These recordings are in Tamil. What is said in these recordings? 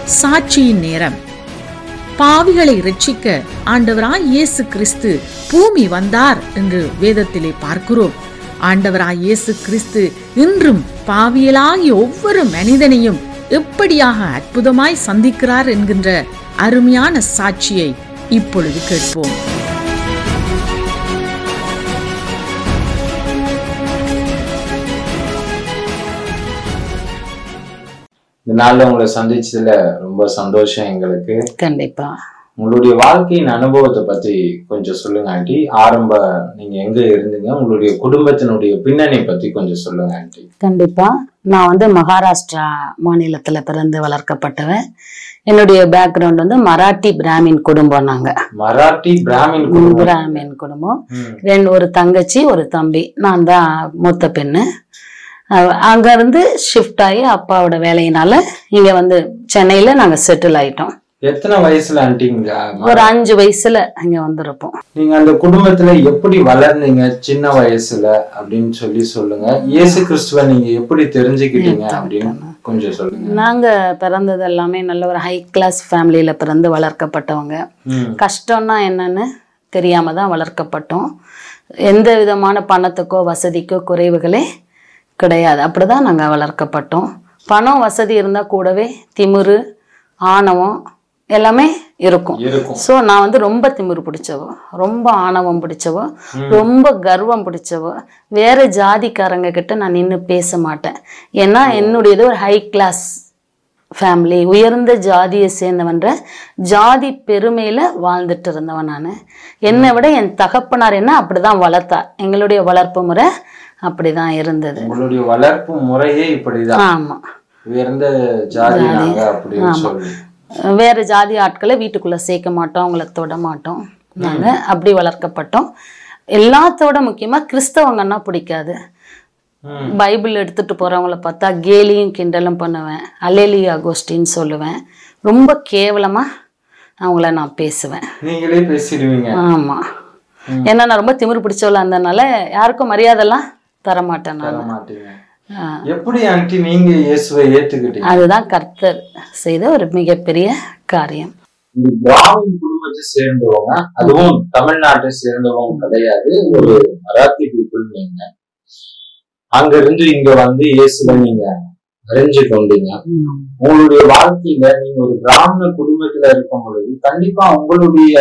சாட்சியின் நேரம் பாவிகளை ரட்சிக்க ஆண்டவராய் இயேசு கிறிஸ்து பூமி வந்தார் என்று வேதத்திலே பார்க்கிறோம் ஆண்டவராய் இயேசு கிறிஸ்து இன்றும் பாவியலாகிய ஒவ்வொரு மனிதனையும் எப்படியாக அற்புதமாய் சந்திக்கிறார் என்கின்ற அருமையான சாட்சியை இப்பொழுது கேட்போம் இந்த நாள்ல உங்களை சந்திச்சதுல ரொம்ப சந்தோஷம் எங்களுக்கு கண்டிப்பா உங்களுடைய வாழ்க்கையின் அனுபவத்தை பத்தி கொஞ்சம் சொல்லுங்க ஆண்டி ஆரம்ப நீங்க எங்க இருந்தீங்க உங்களுடைய குடும்பத்தினுடைய பின்னணி பத்தி கொஞ்சம் சொல்லுங்க ஆண்டி கண்டிப்பா நான் வந்து மகாராஷ்டிரா மாநிலத்துல பிறந்து வளர்க்கப்பட்டவன் என்னுடைய பேக்ரவுண்ட் வந்து மராட்டி பிராமின் குடும்பம் நாங்க மராட்டி பிராமின் குடும்பம் பிராமின் குடும்பம் ம். ரெண்டு ஒரு தங்கச்சி ஒரு தம்பி நான் தான் மூத்த பெண்ணு அஹ் அங்க இருந்து ஷிஃப்ட் ஆகி அப்பாவோட வேலையினால இங்க வந்து சென்னையில நாங்க செட்டில் ஆயிட்டோம் எத்தனை வயசுல ஆண்டிங்க ஒரு அஞ்சு வயசுல இங்க வந்திருப்போம் நீங்க அந்த குடும்பத்துல எப்படி வளர்ந்தீங்க சின்ன வயசுல அப்படின்னு சொல்லி சொல்லுங்க இயேசு கிறிஸ்துவ நீங்க எப்படி தெரிஞ்சுக்கிட்டீங்க அப்படின்னு கொஞ்சம் சொல்லுங்க நாங்க பிறந்தது எல்லாமே நல்ல ஒரு ஹை கிளாஸ் ஃபேமிலியில பிறந்து வளர்க்கப்பட்டவங்க ம். கஷ்டம்னா என்னன்னு தெரியாம தான் வளர்க்கப்பட்டோம் எந்த விதமான பணத்துக்கோ வசதிக்கோ குறைவுகளே கிடையாது அப்படிதான் நாங்க வளர்க்கப்பட்டோம் பணம் வசதி இருந்தா கூடவே திமிரு ஆணவம் எல்லாமே இருக்கும் இருக்கும் ஸோ நான் வந்து ரொம்ப திமிரு பிடிச்சவோ ரொம்ப ஆணவம் பிடிச்சவோ ரொம்ப கர்வம் பிடிச்சவோ வேற ஜாதிக்காரங்க கிட்ட நான் நின்று பேச மாட்டேன் ஏன்னா என்னுடையது ஒரு ஹை கிளாஸ் ஃபேமிலி உயர்ந்த ஜாதியை சேர்ந்தவன்ற ஜாதி பெருமையில வாழ்ந்துட்டு இருந்தவன் நான் என்னை விட என் தகப்பனார் என்ன அப்படிதான் வளர்த்தார் எங்களுடைய வளர்ப்பு முறை அப்படிதான் இருந்தது உங்களுடைய வளர்ப்பு முறையே இப்படிதான் ஆமா உயர்ந்த ஜாதி நாங்க அப்படின்னு சொல்லி வேற ஜாதி ஆட்களை வீட்டுக்குள்ள சேர்க்க மாட்டோம் அவங்கள தொட மாட்டோம் நாங்க அப்படி வளர்க்கப்பட்டோம் எல்லாத்தோட முக்கியமா கிறிஸ்தவங்கன்னா பிடிக்காது ம். பைபிள் எடுத்துட்டு போறவங்கள பார்த்தா கேலியும் கிண்டலும் பண்ணுவேன் அலேலி அகோஸ்டின்னு சொல்லுவேன் ரொம்ப கேவலமா அவங்கள நான் பேசுவேன் நீங்களே பேசிடுவீங்க ஆமா ஏன்னா நான் ரொம்ப திமிரு பிடிச்சவளா இருந்ததுனால யாருக்கும் மரியாதைலாம் தர மாட்டேன் தர நான் மாட்டீங்க ஆ. எப்படி ஆண்டி நீங்க இயேசுவை ஏத்துக்கிட்டீங்க அதுதான் கர்த்தர் செய்த ஒரு மிகப்பெரிய காரியம் இந்த பிராமின் குடும்பத்தை சேர்ந்தவங்க அதுவும் தமிழ்நாட்டை சேர்ந்தவங்க கிடையாது ஒரு மராத்தி பீப்புள் நீங்க அங்க இருந்து இங்க வந்து இயேசுவை நீங்க அறிஞ்சு கொண்டீங்க உங்களுடைய வாழ்க்கையில நீங்க ஒரு பிராமண குடும்பத்துல இருக்கும் பொழுது கண்டிப்பா உங்களுடைய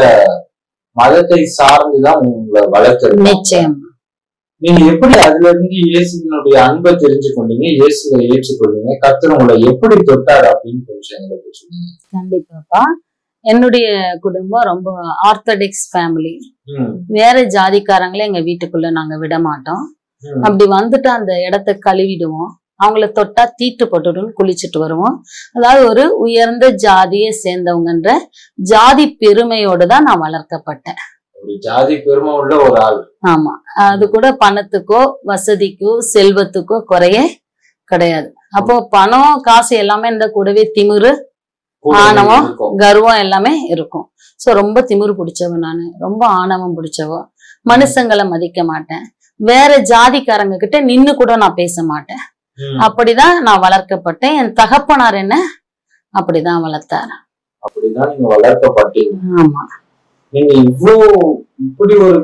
மதத்தை சார்ந்துதான் உங்களை வளர்த்துருங்க நிச்சயம் நீங்க எப்படி அதுல இருந்து இயேசுவினுடைய அன்பை தெரிஞ்சு கொண்டீங்க இயேசுவை ஏற்றுக்கொண்டீங்க கர்த்தர் உங்களை எப்படி தொட்டார் அப்படின்னு கொஞ்சம் எங்களுக்கு சொல்லுங்க கண்டிப்பாப்பா என்னுடைய குடும்பம் ரொம்ப ஆர்த்தடிக்ஸ் ஃபேமிலி ம், வேற ஜாதிக்காரங்களே எங்க வீட்டுக்குள்ள நாங்க விட மாட்டோம் ம். அப்படி வந்துட்டு அந்த இடத்த கழுவிடுவோம் அவங்கள தொட்டா தீட்டு போட்டுடுன்னு குளிச்சுட்டு வருவோம் அதாவது ஒரு உயர்ந்த ஜாதியை சேர்ந்தவங்கன்ற ஜாதி பெருமையோடு தான் நான் வளர்க்கப்பட்டேன் ஒரு ஜாதி பெருமை உள்ள ஒரு ஆள் ஆமா அது கூட பணத்துக்கோ வசதிக்கோ செல்வத்துக்கோ குறைய கிடையாது அப்போ பணம் காசு எல்லாமே இந்த கூடவே திமிரு கூட ஆணவம் இருக்கும். கர்வம் எல்லாமே இருக்கும் சோ ரொம்ப திமிரு பிடிச்சவ நானு ரொம்ப ஆணவம் பிடிச்சவ மனுஷங்களை மதிக்க மாட்டேன் வேற ஜாதிக்காரங்க கிட்ட நின்னு கூட நான் பேச மாட்டேன் ம். அப்படிதான் நான் வளர்க்கப்பட்டேன் என் தகப்பனார் என்ன அப்படிதான் வளர்த்தார் அப்படிதான் நீங்க வளர்க்கப்பட்டீங்க ஆமா நீங்க இவ்வளோ இப்படி ஒரு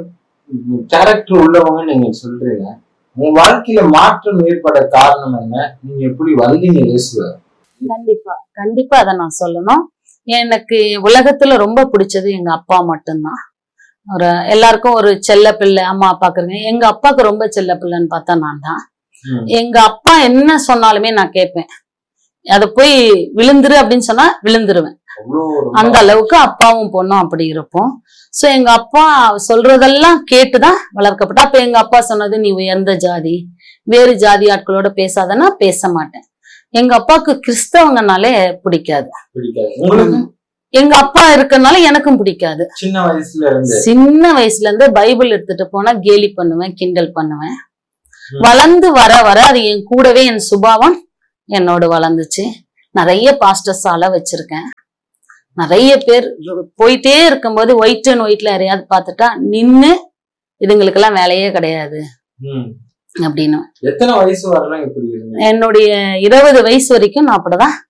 கேரக்டர் உள்ளவங்க நீங்க சொல்றீங்க உங்க வாழ்க்கையில மாற்றம் ஏற்பட காரணம் என்ன நீங்க எப்படி வந்தீங்க இயேசுவ கண்டிப்பா கண்டிப்பா அதை நான் சொல்லணும் எனக்கு உலகத்துல ரொம்ப பிடிச்சது எங்க அப்பா மட்டும்தான் ஒரு எல்லாருக்கும் ஒரு செல்ல பிள்ளை அம்மா அப்பாக்குறங்க எங்க அப்பாவுக்கு ரொம்ப செல்ல பிள்ளைன்னு பார்த்தா நான் தான் ம். எங்க அப்பா என்ன சொன்னாலுமே நான் கேட்பேன் அத போய் விழுந்துரு அப்படின்னு சொன்னா விழுந்துருவேன் அவ்வளோ ரொம்ப அந்த அளவுக்கு அப்பாவும் பொண்ணும் அப்படி இருப்போம் சோ எங்க அப்பா சொல்றதெல்லாம் கேட்டுதான் வளர்க்கப்பட்ட அப்ப எங்க அப்பா சொன்னது நீ உயர்ந்த ஜாதி வேறு ஜாதி ஆட்களோட பேசாதன்னா பேச மாட்டேன் எங்க அப்பாவுக்கு கிறிஸ்தவங்கனாலே பிடிக்காது பிடிக்காது உங்களுக்கு எங்க அப்பா இருக்கறனால எனக்கும் பிடிக்காது சின்ன வயசுல இருந்து சின்ன வயசுல இருந்து பைபிள் எடுத்துட்டு போனா கேலி பண்ணுவேன் கிண்டல் பண்ணுவேன் ம். வளர்ந்து வர வர அது என் கூடவே என் சுபாவம் என்னோட வளர்ந்துச்சு நிறைய பாஸ்டர்ஸ் ஆள வச்சிருக்கேன் நிறைய பேர் போயிட்டே இருக்கும்போது ஒயிட் அண்ட் ஒயிட்ல யாரையாவது பார்த்துட்டா நின்னு இதுங்களுக்கெல்லாம் வேலையே கிடையாது ம். அப்படின்னு எத்தனை வயசு வரலாம் இப்படி இருந்தீங்க என்னுடைய இருபது வயசு வரைக்கும் நான் அப்படிதான்